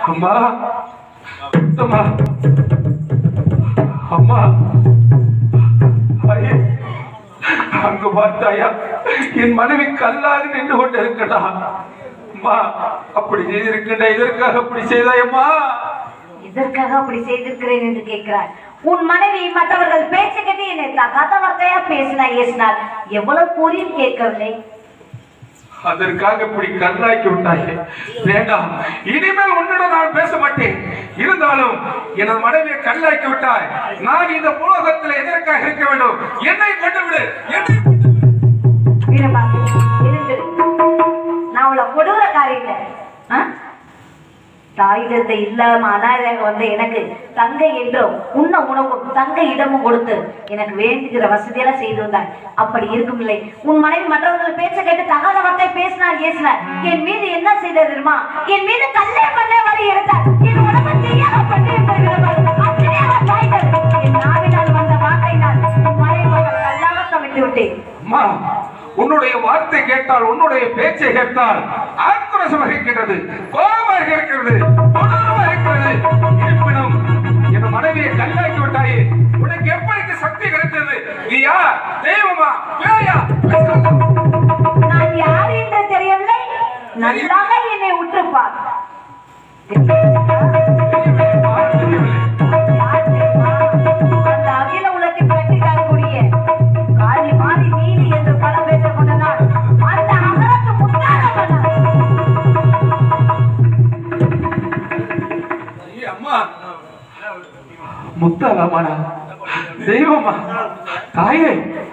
அம்மா அம்மா அம்மா ஐயே, அங்கு பார்த்தாயா என் மனைவி கல்லாக நின்று கொண்டு இருக்கடா அம்மா அப்படி செய்திருக்கின்ற இதற்காக அப்படி செய்தாயம்மா இதற்காக அப்படி செய்திருக்கிறேன் என்று கேட்கிறார் உன் மனைவி மற்றவர்கள் பேச்சு கேட்டு என்னை தகாத வார்த்தையா பேசினார் ஏசினார் எவ்வளவு கூறியும் கேட்கவில்லை அதற்காக இப்படி கல்லாக்கி விட்டாயே வேண்டாம் இனிமேல் உன்னிடம் நான் பேச மாட்டேன் இருந்தாலும் எனது மனைவியை கல்லாக்கி விட்டாய் நான் இந்த புலோகத்தில் எதற்காக இருக்க வேண்டும் என்னை கொண்டு விடு என்னை கொண்டு விடு. வீரபாகு இருந்து நான் உள்ள கொடூரக்காரி இல்லை ஆ? தாய் தந்தை இல்லாம அனாதையாக வந்த எனக்கு தங்கை என்றும் உண்ண உணவும் தங்க இடமும் கொடுத்து எனக்கு வேண்டுகிற வசதியெல்லாம் செய்து வந்தார் அப்படி இருக்கும் இல்லை உன் மனைவி மற்றவர்கள் பேச்ச கேட்டு தகாத வார்த்தை பேசினார் ஏசினார் என் மீது என்ன செய்தது தெரியுமா என் மீது கல்லே பண்ண வரி எடுத்தார் என் உடம்பு தீயாக பண்ணி அப்படியே அவர் தாய்கள் என் நாவினால் வந்த வார்த்தையினால் உன் மனைவி மகள் கல்லாக சமைத்து விட்டேன் அம்மா உன்னுடைய வார்த்தை கேட்டால் உன்னுடைய பேச்சை கேட்டால் ஆக்ரோஷமாக இருக்கின்றது கோபமாக இருக்கிறது கொடூரமாக இருக்கிறது இருப்பினும் என் மனைவியை கல்லாக்கி விட்டாயே உனக்கு எப்படி சக்தி கிடைத்தது நீ யார் தெய்வமா பேயா நான் யார் என்று தெரியவில்லை நன்றாக என்னை உற்றுப்பார் அந்த அகில உலகத்தை கட்டி காணக்கூடிய காளி மாறி நீதி என்று படம் பேசிக் கொண்ட நாள் அந்த அகலத்து முத்தான ஐயே, அம்மா முத்தாலாமாடா தெய்வமா தாயே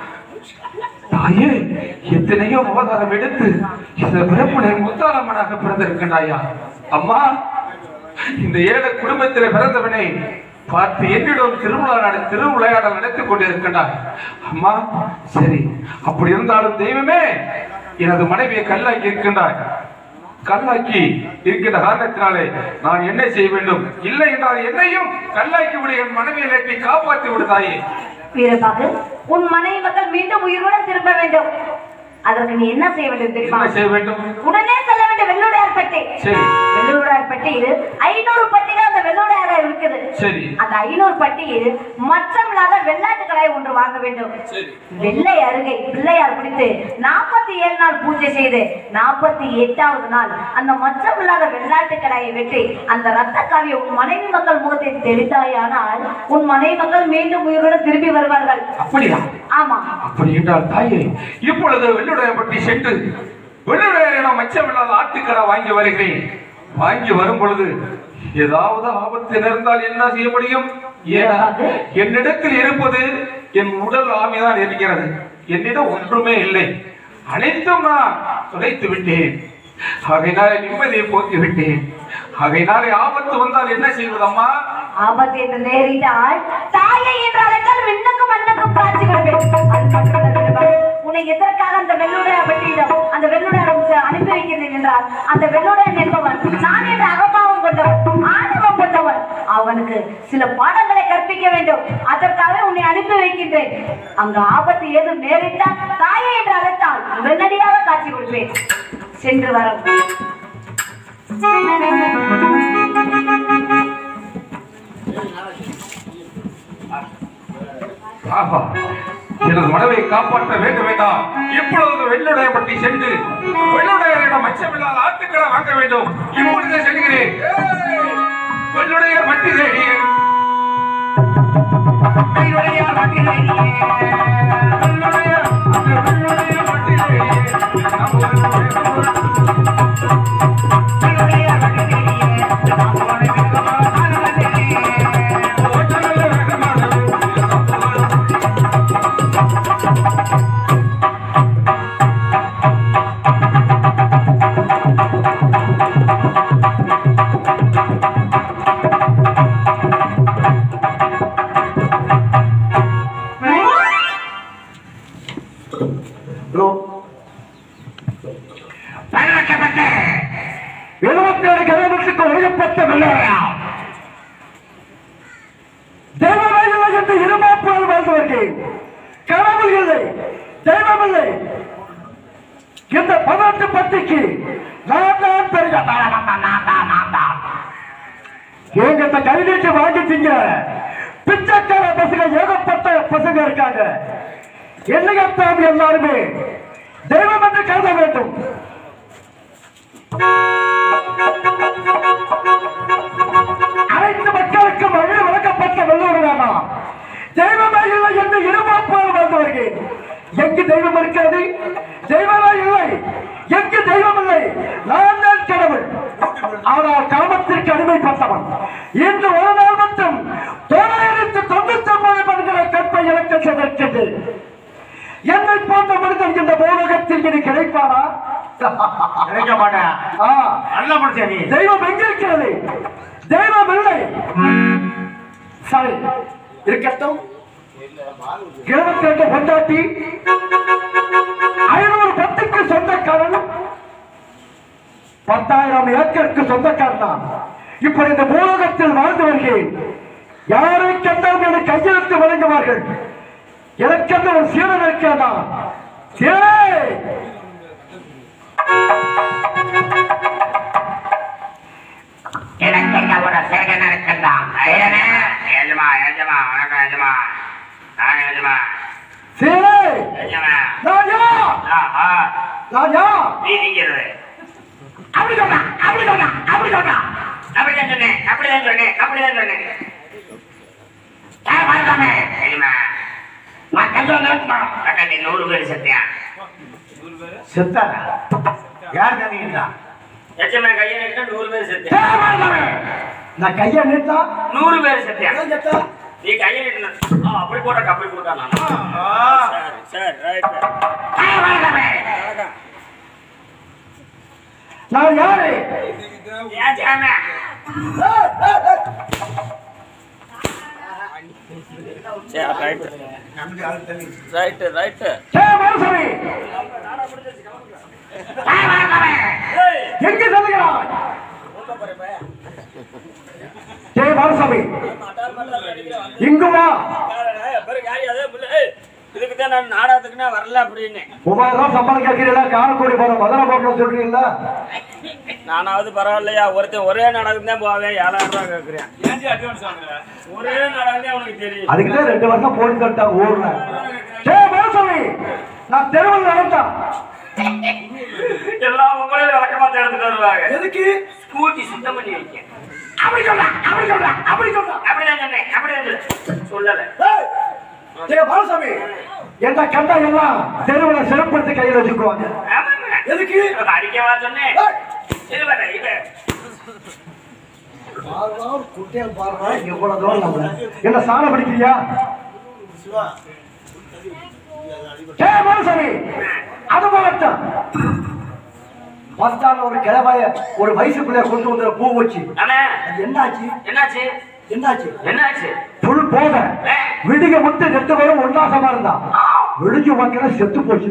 தாயே எத்தனையோ அவதாரம் எடுத்து இந்த பிறப்புனை முத்தாலாமனாக பிறந்திருக்கின்றாயா அம்மா இந்த ஏழை குடும்பத்தில் பிறந்தவனை பார்த்து என்னிடம் திருவிழா நட- திருவிளையாடல் நடத்திக் கொண்டிருக்கின்றாய் அம்மா சரி அப்படி இருந்தாலும் தெய்வமே எனது மனைவியை கல்லாக்கி இருக்கின்றாய் கல்லாக்கி இருக்கின்ற காரணத்தினாலே நான் என்ன செய்ய வேண்டும் இல்லை என்றால் என்னையும் கல்லாக்கி விடு என் மனைவியை காப்பாற்றி விடுதாயே வீரபாகு உன் மனைவி மக்கள் மீண்டும் உயிருடன் திரும்ப வேண்டும் அதற்கு நீ என்ன செய்ய வேண்டும் தெரியுமா என்ன செய்ய வேண்டும் உடனே செல்ல வேண்டும் வெள்ளுடையார் பட்டி சரி வெள்ளுடையார் பட்டியில் ஐநூறு பட்டிகள் அந்த வெள்ளுடையார இருக்குது சரி அந்த ஐநூறு பட்டியில் மச்சம் இல்லாத வெள்ளாட்டு கடாய் ஒன்று வாங்க வேண்டும் சரி வெள்ளை அருகே பிள்ளையார் பிடித்து நாற்பத்தி ஏழு நாள் பூஜை செய்து நாற்பத்தி எட்டாவது நாள் அந்த மச்சம் இல்லாத வெள்ளாட்டு கடாயை வெட்டி அந்த ரத்த காவியை உன் மனைவி மக்கள் முகத்தை தெளித்தாயானால் உன் மனைவி மக்கள் மீண்டும் உயிருடன் திரும்பி வருவார்கள் அப்படியா ஆமா அப்படி என்றால் தாயே இப்பொழுது வெள்ளுடையப்பட்டி சென்று வெள்ளுடையரிடம் மச்சமில்லாத ஆட்டுக்கடை வாங்கி வருகிறேன் வாங்கி வரும் பொழுது ஏதாவது ஆபத்து நேர்ந்தால் என்ன செய்ய முடியும் ஏன்னா என்னிடத்தில் இருப்பது என் உடல் ஆவிதான் இருக்கிறது என்னிடம் ஒன்றுமே இல்லை அனைத்தும் நான் துடைத்து விட்டேன் ஆகையினாலே நிம்மதியை போக்கி விட்டேன் ஆகையினாலே ஆபத்து வந்தால் என்ன செய்வதம்மா ஆபத்து என்று நேரிட்டால் தாயை என்று அழைத்தால் விண்ணுக்கும் மண்ணுக்கும் காட்சி கொடுப்பேன் அது மட்டுமல்ல விரும்பா. உன்னை எதற்காக அந்த வெள்ளுடைய பட்டியிடம் அந்த வெள்ளுடைய அனுப்பி வைக்கிறேன் என்றால் அந்த வெள்ளுடன் என்பவன் நான் என்ற அகப்பாவம் கொண்டவன் ஆணவம் கொண்டவன் அவனுக்கு சில பாடங்களை கற்பிக்க வேண்டும் அதற்காக உன்னை அனுப்பி வைக்கின்றேன் அங்கு ஆபத்து ஏதும் நேரிட்டால் தாயை என்று அழைத்தால் உடனடியாக காட்சி கொடுப்பேன் சென்று வர ஆஹா எனது மனதை காப்பாற்ற வேண்டும் வேண்டாம் இப்பொழுது வெள்ளுடைய பட்டி சென்று வெள்ளுடையரிடம் அச்சமில்லாத ஆட்டுக்களை வாங்க வேண்டும் இப்பொழுதே செல்கிறேன் ஏய், வெள்ளுடைய பட்டி தேடி வெள்ளுடைய பட்டி தேடி. வெள்ளுடைய அந்த வெள்ளுடைய பட்டி தேடி. நாம் ஒரு வெள்ளுடைய பட்டி தேடி. நாம் ஒரு வெள்ளுடைய பட்டி தேடி. ஓட்டமில்லை வேகமான ஹலோ பழக்கப்பட்ட எழுபத்தி ஏழு கிலோமீட்டருக்கு ஒழியப்பட்ட வெள்ளையா தெய்வமில்லை என்று இருமாப்பால் வாழ்ந்து வருகிறேன் கடவுள் இல்லை தெய்வமில்லை இந்த பதினெட்டு பத்திக்கு நான் தான் பெரிய நான் தான் நான் தான் நான் தான் கை நீட்டி வாங்கி திங்கிற பிச்சைக்கார பசங்க ஏகப்பட்ட பசங்க இருக்காங்க என்னையத்தான் எல்லாருமே தெய்வம் என்று கருத வேண்டும் அனைத்து மக்களுக்கும் வழி வழங்கப்பட்ட வெள்ளூரானா தெய்வமே இல்லை என்று இருமாப்பால் வந்தவர்கள் எங்கு தெய்வம் இருக்கிறது தெய்வமே இல்லை எங்கு தெய்வம் இல்லை நான் தான் கடவுள் ஆனால் காமத்திற்கு அடிமைப்பட்டவன் இன்று ஒரு நாள் மட்டும் தொள்ளாயிரத்து தொண்ணூத்தி ஒன்பது மனிதர்களை கற்பை இழக்க செய்திருக்கிறது என்னை போன்ற மனிதன் இந்த பூலகத்தில் இனி கிடைப்பாரா கிடைக்க மாட்டேன் ஆ, நல்ல மனுஷன் நீ தெய்வம் எங்கிருக்கிறது தெய்வம் இல்லை சரி இருக்கட்டும் இருபத்தி ரெண்டு பொண்டாட்டி ஐநூறு பத்துக்கு சொந்தக்காரன் பத்தாயிரம் ஏக்கருக்கு சொந்தக்காரன் தான் இப்படி இந்த பூலோகத்தில் வாழ்ந்து வருகிறேன் யாரை கண்டாலும் என்னை கையெழுத்து வழங்குவார்கள் எனக்கென்று ஒரு சீரன் இருக்கிறதா சீரே எனக்கு என்ன ஒரு சேகன இருக்கின்றான் ஐயனே ஏஜமா ஏஜமா வணக்கம் ஏஜமா நான் ஏஜமா சீரே ஏஜமா ராஜா ஆஹா ராஜா நீ நீங்கிறது அப்படி சொன்னா அப்படி சொன்னா அப்படி சொன்னா அப்படிதான் சொன்னேன் அப்படிதான் சொன்னேன் அப்படிதான் சொன்னேன் ஏன் வாழ்ந்தாமே ஏஜமா நான் கல்யாணம் நடத்தமா பக்கத்து நூறு பேர் சத்தியா செத்தாரா யார் தந்தீங்களா ஏஜமா கையை நிறுத்த நூறு பேர் சத்தியா தேவாலயமே. நான் கையை நீட்டா நூறு பேர் சத்தியா ஏன் செத்தா? நீ கையை நிறுத்தணும் ஆ, அப்படி போட அப்படி கொடுத்தா நான் சரி சரி ரைட் நான் யாரு ஏஜமா ரைட் ரைட் தேவாலயமே. எங்கே செல்கிறாய் தேவாலயமே. இங்கு வா இதுக்கு தான் நான் நாடகத்துக்குன்னா வரல அப்படின்னு மூவாயிரம் ரூபாய் சம்பளம் கேட்கிறீங்களா காரக்குடி போற மதுரை போறோம் சொல்றீங்களா நானாவது பரவாயில்லையா ஒருத்தன் ஒரே நாடகம் தான் போவேன் ஏழாயிரம் ரூபாய் கேட்குறேன் ஒரே நாடகம் தான் உனக்கு தெரியும் அதுக்கு தான் ரெண்டு வருஷம் போலீஸ் கட்டாங்க ஊர்ல தேவாலயமே. நான் தெருவில் நடந்தா எல்லா உங்களையும் விளக்கமாத்த எடுத்துட்டு வருவாங்க எதுக்கு ஸ்கூட்டி சுத்தம் பண்ணி வைக்க அப்படி சொல்றா அப்படி சொல்றா அப்படி சொல்றா அப்படிதான் சொன்னேன் அப்படிதான் சொன்னேன் சொல்லல ஏய், ஏய் பாலசாமி என்ன கண்டா எல்லாம் தெருவில் சிறப்படுத்தி கையில் வச்சுக்குவாங்க ஆமாங்க எதுக்கு உனக்கு அடிக்கவா சொன்னேன் ஏய், சரி வர இது பாருடா, ஒரு குட்டையன் பாருடா, எவ்வளவு தூரம் நம்மள. என்ன சாணம் பிடிக்கிறியா ஏய், பாலசாமி அது போகட்டும் பஸ்டாண்ட்ல ஒரு கிழவாய ஒரு வயசு பிள்ளைய கொண்டு வந்து பூ வச்சு அண்ணா அது என்னாச்சு என்னாச்சு என்னாச்சு என்னாச்சு புல் போத விடிக முட்டு நெட்டு வரும் உல்லாசமா இருந்தா விடிஞ்சு மக்கள செத்து போச்சு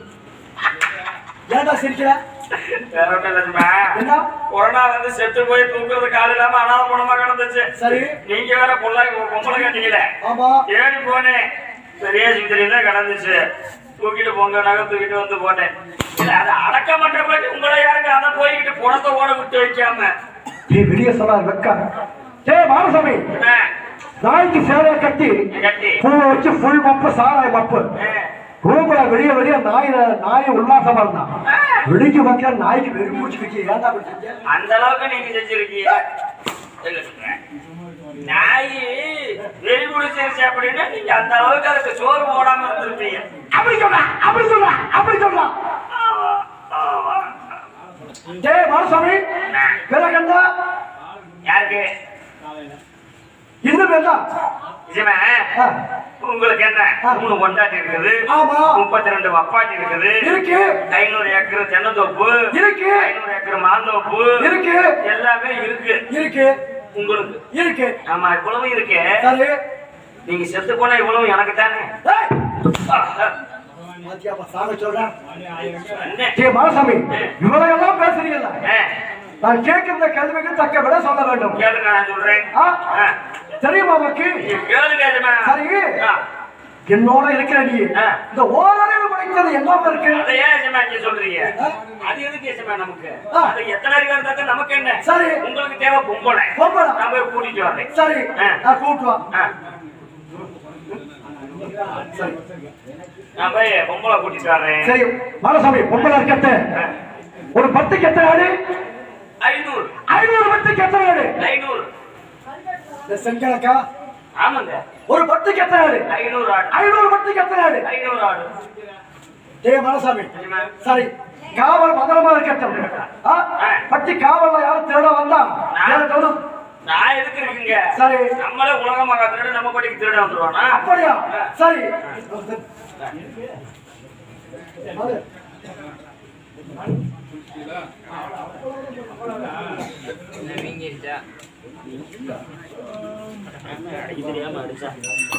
ஏன்டா சிரிக்கிற வேற ஒண்ணும் இல்லைம்மா என்ன கொரோனா வந்து செத்து போய் தூக்குறது கால் இல்லாம அனாத பணமா கிடந்துச்சு சரி நீங்க வேற பொள்ளை பொம்பளை கட்டிக்கல ஆமா தேடி போனேன் பெரிய சுத்திரி தான் கிடந்துச்சு தூக்கிட்டு போங்க நகை தூக்கிட்டு வந்து போட்டேன் இல்ல அதை அடக்க மாட்டேன் உங்களை யாருங்க அதை போய்கிட்டு பணத்தை ஓட விட்டு வைக்காம நீ வெளிய சொல்லார் வெக்க ஏ மாரசாமி ஆ, நாய்க்கு சேலை கட்டி கட்டி பூவை வச்சு ஃபுல் மப்பு சாராய மப்பு ஆ, ரூம்ல வெளிய வெளிய நாய் நாய் உல்லாசமா இருந்தான் விடிஞ்சு மக்கள் நாய்க்கு வெறி முடிச்சுக்கிச்சு ஏன்டா அப்படி செஞ்ச? அந்த அளவுக்கு நீங்க செஞ்சிருக்கீங்க இல்ல சொல்றேன். நாய் வெறி பிடிச்சிருச்சு அப்படின்னா நீங்க அந்த அளவுக்கு அதுக்கு சோறு போடாம இருந்திருப்பீங்க அப்படி சொல்றா அப்படி சொல்றா அப்படி சொல்றா ஆமா, ஆமா. டேய் மாரசாமி பிறகண்டா யாருக்கு இன்னும் என்ன நிஜமா ஆ, உங்களுக்கு என்ன ஆ. மூணு பொண்டாட்டி இருக்குது ஆமா. முப்பத்தி ரெண்டு வப்பாட்டி இருக்குது இருக்கு ஐநூறு ஏக்கர் தென்னந்தோப்பு இருக்கு. ஐநூறு ஏக்கர் மாந்தோப்பு இருக்கு எல்லாமே இருக்கு இருக்கு உங்களுக்கு இருக்கு ஆமா இவ்வளவு இருக்கு சரி நீங்க செத்து போன இவ்வளவு எனக்கு தானே ஏய், பாத்தியாப்பா, சாக சொல்றேன் என்ன? ஏ மாரசாமி இவ்வளவு எல்லாம் பேசுறீங்கல்ல ஆ, நான் கேட்கிற கேள்விக்கு தக்க விட சொல்ல வேண்டும் கேளுங்க நான் சொல்றேன் ஆ? ஆ, தெரியுமா உனக்கு நீங்க கேளுங்க எஜமா. சரி. ஆ, என்னோட இருக்கிற நீ ஆ. இந்த ஓரறிவு படித்தது என்னாம இருக்கு அதை ஏன் எஜமா இங்க சொல்றீங்க அது எதுக்கு எஜமா நமக்கு ஆ. அது எத்தனை அறிவா இருந்தா தான் நமக்கு என்ன சரி. உங்களுக்கு தேவை பொம்பளை பொம்பளை. நான் போய் கூட்டிட்டு வரேன் சரி ஆ. நான் கூட்டு வா ஆ. நான் போய் பொம்பளை கூட்டிட்டு வரேன் சரி மாலசாமி பொம்பளை இருக்கட்டு ஒரு பத்துக்கு எத்தனை ஆடு ஐநூறு ஐநூறு பத்துக்கு எத்தனை ஆடு ஐநூறு இந்த செங்கலக்கா ஆமாங்க ஒரு பத்துக்கு எத்தனை ஆடு ஐநூறு ஆடு ஐநூறு பத்துக்கு எத்தனை ஆடு ஐநூறு ஆடு டேய் மாலசாமி எஜமா. சரி காவல் பத்திரமா இருக்கட்டும் ஆ? பட்டி காவல்ல யாரும் திருட வந்தா யாரும் திருட நான் எதுக்கு இருக்குங்க சரி. நம்மளே உலகமாக திருட நம்ம படிக்கு திருட வந்துருவானா அப்படியா சரி தெரியாம அடிச்சா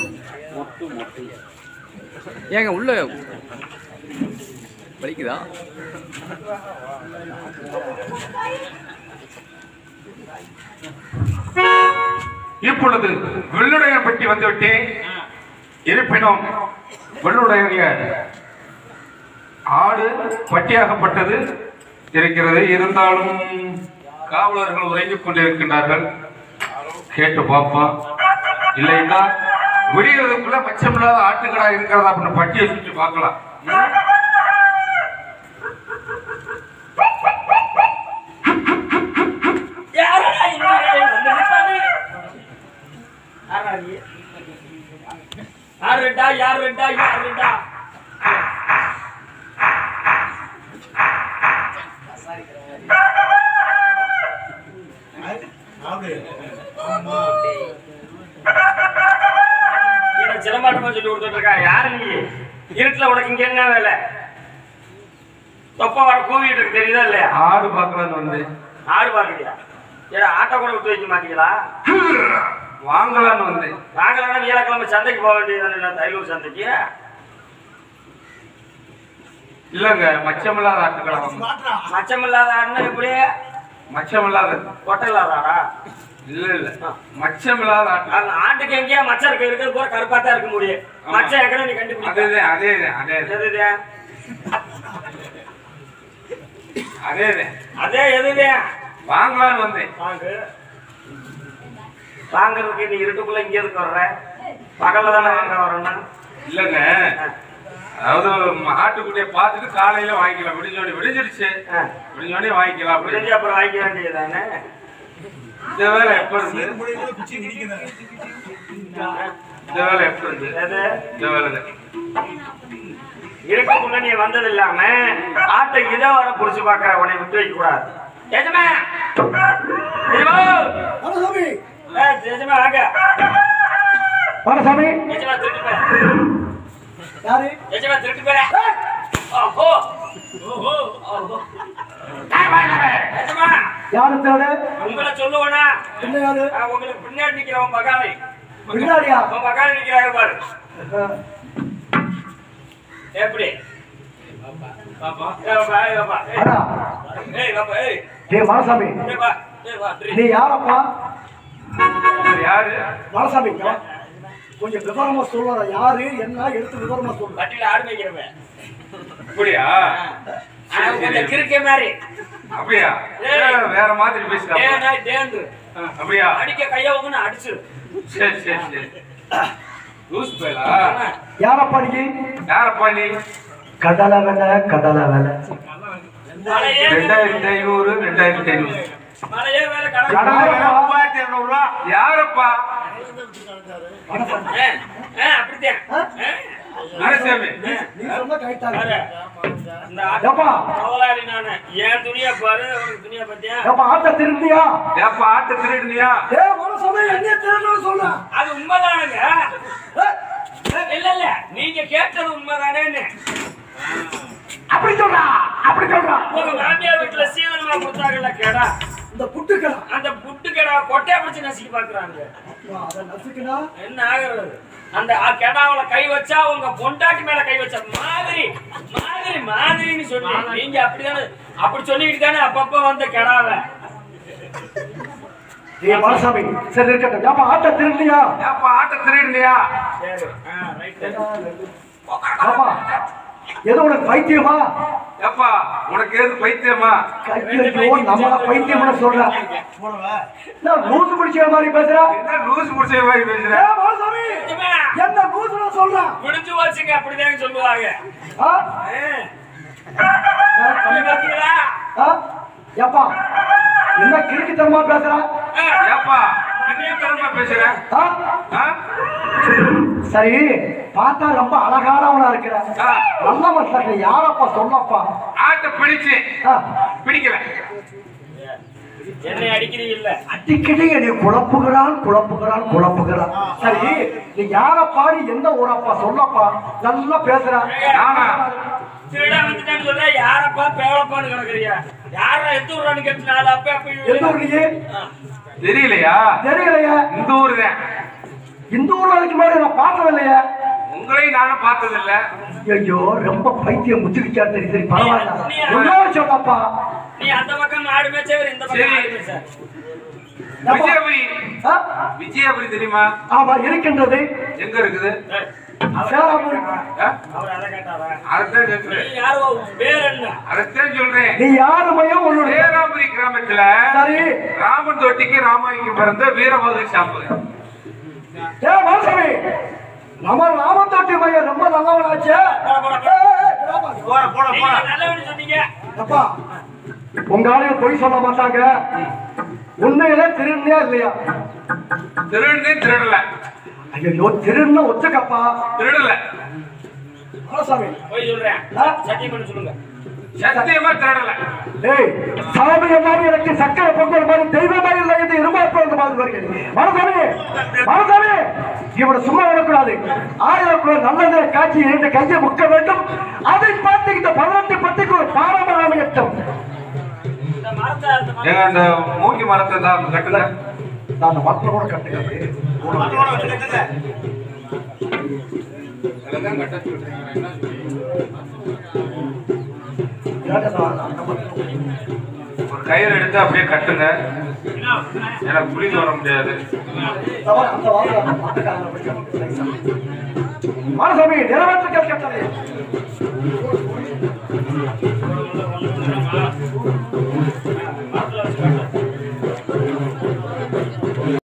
ஏங்க உள்ள வலிக்குதா இப்பொழுது வெள்ளுடைய பற்றி வந்துவிட்டேன் இருப்பினும் வெள்ளுடைய ஆடு பட்டியாகப்பட்டது இருக்கிறது இருந்தாலும் காவலர்கள் உறங்கிக் கொண்டிருக்கின்றார்கள் கேட்டு பார்ப்போம் இல்லைன்னா விடியறதுக்குள்ள பச்சமில்லாத ஆட்டுக்கடா இருக்கிறதா அப்படின்னு பட்டியை சுற்றி பார்க்கலாம் யாரடா இங்க வந்து நிப்பாரு? யாரடா நீ? யாருடா யாருடா யாருடா எனக்கு சிலம்பாட்டமா சொல்லி கொடுத்துட்டு இருக்கா யாரு நீ இருட்டுல உனக்கு இங்க என்ன வேலை தொப்ப வர கூவிட்டு இருக்கு தெரியுதா இல்லையா ஆடு பார்க்கலான்னு வந்து ஆடு பாக்குறியா ஏடா ஆட்டோ கூட விட்டு வைக்க மாட்டீங்களா வாங்கலான்னு வந்தேன் நாங்களாம் வியாழக்கிழமை சந்தைக்கு போக வேண்டியது தைலூர் சந்தைக்கு இல்லங்க மச்சமில்லாத ஆட்டுக்கடா வாங்க மச்சமில்லாத ஆடுனா எப்படி மச்சமில்லாத கொட்டை இல்லாத ஆடா இல்ல இல்ல மச்சமில்லாத ஆட்டு அந்த ஆட்டுக்கு எங்கேயா மச்சம் இருக்கு இருக்கிறது பூரா கருப்பா தான் இருக்க முடியும் ஆமா. மச்சம் எக்கணும் நீ கண்டுபிடிக்க அதேதான் அதேதான் அதேதான் எதுதே அதேதான் அதே எதுதே வாங்கலான்னு வந்தேன் வாங்கு வாங்குறதுக்கு இந்த இருட்டுக்குள்ள இங்க எதுக்கு வர்ற பகல்ல தானே வாங்க வரணும் இல்லங்க அதாவது ஆட்டுக்குட்டியை பார்த்துட்டு காலையில வாங்கிக்கலாம் விடிஞ்சோடனே விடிஞ்சிருச்சு விடிஞ்சோடனே வாங்கிக்கலாம் அப்படி விடிஞ்சு அப்புறம் வாங்கிக்க வேண்டியதுதானே இந்த வேலை எப்ப இருந்து இந்த வேலை எப்ப இருந்து எது இந்த வேலை இருக்கக்குள்ள நீ வந்தது இல்லாம ஆட்டை இதை வர புடிச்சு பாக்குற உன்னை விட்டு வைக்க கூடாது எஜமா எஜமா மாலசாமி ஏய், எஜமா வாங்க மாலசாமி எஜமா திருட்டு போற யாரு எஜமா திருட்டு போற ஓஹோ ஓஹோ ஓஹோ டேய், வாங்க, வாங்க. எஜமா யாரு திருடு உங்களை சொல்லுவேனா என்ன யாரு நான் உங்களுக்கு பின்னாடி நிக்கிறவன் பகாலை பின்னாடியா உன் பகாலை நிக்கிறாங்க பாரு எப்படி பாப்பா ஏய், வாப்பா, ஏய், வாப்பா, ஏய். அடா ஏய், வாப்பா, ஏய். டேய் மாலசாமி ஏய், வா, ஏய், வா, ட்ரீ. நீ யாரப்பா இவர் யாரு மாலசாமி இங்க வா. கொஞ்சம் விவரமா சொல்லுவாரா யாரு என்ன எடுத்து விவரமா சொல்லு வட்டியில ஆடு மேய்க்கிறவன். அப்படியா ஆனா, கொஞ்சம் கிறுக்கே மாதிரி. அப்படியா ஏய். ஏய், வேற மாதிரி பேசுறா டேனா, டேன்று. அப்படியா அடிக்க கைய ஊக்குன்னு அடிச்சிரு. சரி சரி சரி லூஸ் பேலா ஆமா. யாரப்பா நீ யாரப்பா நீ கடலை வேலை கடலை வேலை மழையே வேலை- ரெண்டாயிரத்தி ஐநூறு ரெண்டாயிரத்தி ஐநூறு மழையே வேலை கடை- கடலை வேலை மூவாயிரத்தி இருநூறு ரூபா யாரப்பா ஆ, ஆ, அப்படித்தான். ஆ, அரசாமி நீ சொன்ன கைட்டாங்க பாரு. இந்த ஆட்டு ஏப்பா முதலாளி நானு. என் துணியை பாரு உனக்கு துணியை பத்தியா ஏப்பா ஆட்ட திருந்தியா ஏப்பா ஆட்டு திருடுனியா ஏ மாலசாமி என்ன திருடணும்னு சொல்லு அது உண்மைதானுங்க ஏய், இல்ல இல்ல நீங்க கேட்டது உண்மைதானேன்னு அப்படி சொல்றா அப்படி சொல்றா உங்க மாமியார் வீட்டுல சீதனமா கொடுத்தாங்கல்ல கேடா இந்த புட்டுக்கடா அந்த புட்டு கேடா கொட்டையை பிடிச்சு நசுக்கி பாக்குறாங்க அதை நசுக்குனா என்ன ஆகுறது அந்த கெடாவுல கை வச்சா உங்க பொண்டாட்டி மேல கை வச்ச மாதிரி மாதிரி மாதிரின்னு சொல்லி நீங்க அப்படிதானே அப்படி சொல்லிக்கிட்டு தானே அப்பப்ப வந்து கெடாவ ஏய் மனசாமி சரி இருக்கட்டும் ஏப்பா ஆட்ட திருடலையா ஏப்பா ஆட்ட திருடலையா சரி ஆ ரைட்டு ஆப்பா ஏதோ உனக்கு பைத்தியமா ஏப்பா உனக்கு ஏது பைத்தியமா ஐயோ நம்மள பைத்தியம்னு சொல்ற நான் லூசு பிடிச்ச மாதிரி பேசுற என்ன லூஸ் முடிச்ச மாதிரி பேசுற ஏய் மனசாமி என்ன லூசுன்னு சொல்ற முடிஞ்சு வச்சுங்க அப்படிதான் சொல்லுவாங்க ஆ? அப்படி பாத்தீங்களா ஆ? ஏப்பா என்ன கிறுக்குத்தனமா பேசுற ஏப்பா திடீர்னு பேசுற ஆ? ஆ? சரி பார்த்தா ரொம்ப அழகானவனா இருக்கிற ஆ. நல்ல மனுஷன் யாரப்பா சொல்லப்பா ஆட்ட பிடிச்சு ஆ. பிடிக்கல என்னை அடிக்கிறீங்க இல்ல அடிக்கடி என்னை குழப்புகிறான் குழப்புகிறான் குழப்புகிறான் சரி நீ யாரப்பா நீ எந்த ஊரப்பா சொல்லப்பா நல்லா பேசுற ஆமா. திருடா வந்துட்டான்னு சொல்ற யாரப்பா பேவலப்பான்னு கிடக்குறியா யாரா எந்த ஊரான்னு கேட்டு நாலு அப்ப அப்ப எந்த ஊர்லயே தெரியலையா தெரியலையே இந்த ஊர் தான் இந்த ஊர்ல அதுக்கு முன்னாடி நான் பார்த்ததில்லையே உங்களையும் நானும் பார்த்ததில்ல ஐயோ ரொம்ப பைத்தியம் முச்சிருச்சா சரி சரி பரவாயில்ல என்ன சொல்லப்பா நீ அந்த பக்கம் ஆடு மேய்ச்சவர் இந்த பக்கம் சரி. ஆடு மேய்ச்சவர் விஜயபுரி ஆ? விஜயபுரி தெரியுமா ஆமா இருக்கின்றது எங்க இருக்குது சேராமூர் ஆ? அவர் அதை கேட்டாரா அதைத்தான் நீ கேட்கிறேன் யாரோ பேர் என்ன அதைத்தான் சொல்றேன் நீ யாருமையும் உன்னுடைய சேராபுரி கிராமத்துல சரி ராமன் தொட்டிக்கு ராமாய்க்கு பிறந்த வீரபகை சாம்பு ஏ மனசாமி நம்ம ராமத்தோட்டி மையம் ரொம்ப நல்லவனாச்சே போட, போட, போட. ஏய், ஏய், ராமா. போட போட நீங்க போட நல்லவன்னு சொன்னீங்க அப்பா உங்க ஆளுங்க பொய் சொல்ல மாட்டாங்க உண்மையிலே திருநே இல்லையா திருடுனே திருடல ஐயோ திருந ஒத்துக்கப்பா திருடல மனசாமி போய் சொல்றேன் ஆ? சத்தியம் பண்ணி சொல்லுங்க சத்தியமா திருடல ஏய் சாமி எல்லாமே எனக்கு சக்கரை பொங்கல் மாதிரி தெய்வமே இல்லை என்று இருமாப்பிறந்த மாதிரி வருகிறது மனசாமி மனசாமி இவனை சும்மா விடக்கூடாது ஆயிரக்குள்ள நல்ல நேர காட்சி இரண்டு கையை முக்க வேண்டும் அதை பார்த்து இந்த பதினெட்டு பத்துக்கு ஒரு பாரம்பரியம் எட்டும் இந்த மரத்தை அந்த மரத்தை ஏங்க அந்த மூங்கி மரத்தை தான் கட்டுங்க நான் அந்த மரத்தில் கூட கட்டுக்கிறேன் மத்தவன வச்சு கட்டுங்க. அதெல்லாம் கட்ட சொல்றீங்க என்ன ஒரு கயிறு எடுத்து அப்படியே கட்டுங்க எனக்கு புரிஞ்சு வர முடியாது மானசாமி நிறைவேற்ற கட்டளை